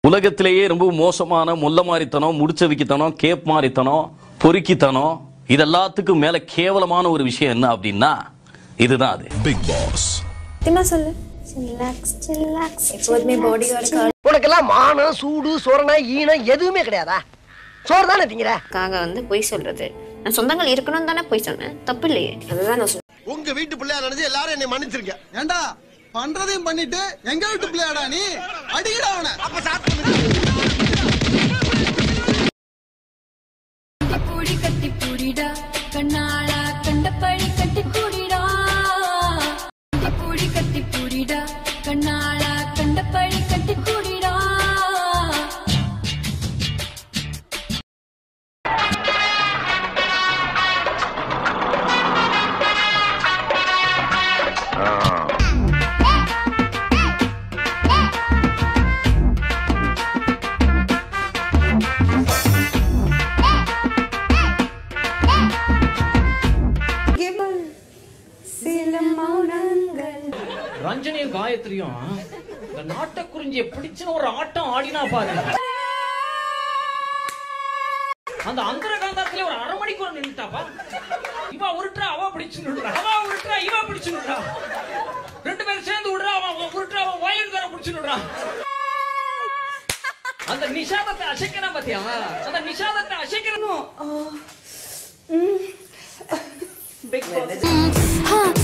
உலகத்திலேயே ரொம்ப மோசமான முல்ல மாதிரித்தனம் முடிச்சவிக்கித்தனம் கேப் மாதிரித்தனம் பொறுக்கித்தனம் இதெல்லாத்துக்கும் மேல கேவலமான ஒரு விஷயம் என்ன அப்படின்னா இதுதான் அது Big Boss. என்ன சொல்லு சில்லாக்ஸ் சில்லாக்ஸ் எப்போதுமே பாடி கார்டு உனக்கெல்லாம் மானம் சூடு சொரணை ஈனம் எதுவுமே கிடையாதா சோறு தானே திங்கிற காக வந்து பொய் சொல்றது நான் சொந்தங்கள் இருக்கணும் தானே பொய் சொன்னேன் தப்பு இல்லையே அதுதான் நான் சொல்றேன் உங்க வீட்டு பிள்ளையா நினைச்சு எல்லாரும் என்னை மன்னிச்சிருங்க ஏண்டா பண்றதையும் பண்ணிட்டு எங்க வீட்டு பிள்ளையாடா நீ அடிக்கடா அவனை அப்ப சாப்பிட்டு பூடி கட்டி பூடிடா கண்ணாளா கண்ட பழி கட்டி பூடிடா பூடி கட்டி பூடிடா கண்ணாளா கண்ட பழி கட்டி பூடிடா சில மௌனங்கள் ரஞ்சனியும் காயத்ரியும் இந்த நாட்டக்குறிஞ்சிய பிடிச்சுன்னு ஒரு ஆட்டம் ஆடினா பாரு அந்த அந்தர காந்தத்துல ஒரு அரை மணிக்கு ஒரு நின்னுட்டாப்பா இவ உருட்டுறா அவ பிடிச்சு நின்றா அவ உருட்டுறா இவ பிடிச்சு நின்றா ரெண்டு பேரும் சேர்ந்து விடுறா அவன் உருட்டுறா அவன் வயலுக்கார பிடிச்சு நின்றா அந்த நிஷாதத்தை அசைக்கிறான் பாத்தியா அந்த நிஷாதத்தை அசைக்கிறனும் பிக் பாஸ்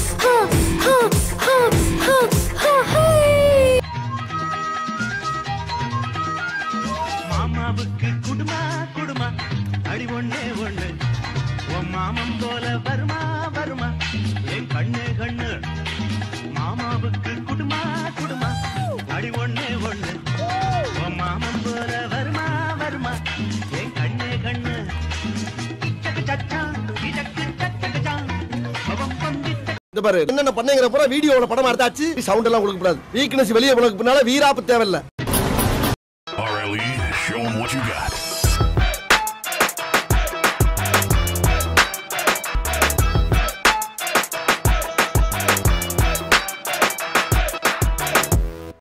மாமாவுக்கு குடுமா குடுமா அடி ஒண்ணே ஒண்ணு உன் மாமன் போல வருமா வருமா என் கண்ணு கண்ணு மாமாவுக்கு குடுமா குடுமா அடி ஒண்ணே ஒண்ணு உன் மாமன் போல வருமா வருமா என் கண்ணு கண்ணு இச்சக்கு சச்சா இதக்கு சச்சகச்சா பவம் பந்தித்த இந்த பாரு என்னென்ன பண்ணீங்கிற பூரா வீடியோல படம் எடுத்தாச்சு சவுண்ட் எல்லாம் கொடுக்க கூடாது வீக்னஸ் வெளியே உனக்கு பின்னால வீராப்பு தேவையில்ல RLE, show 'em what you got.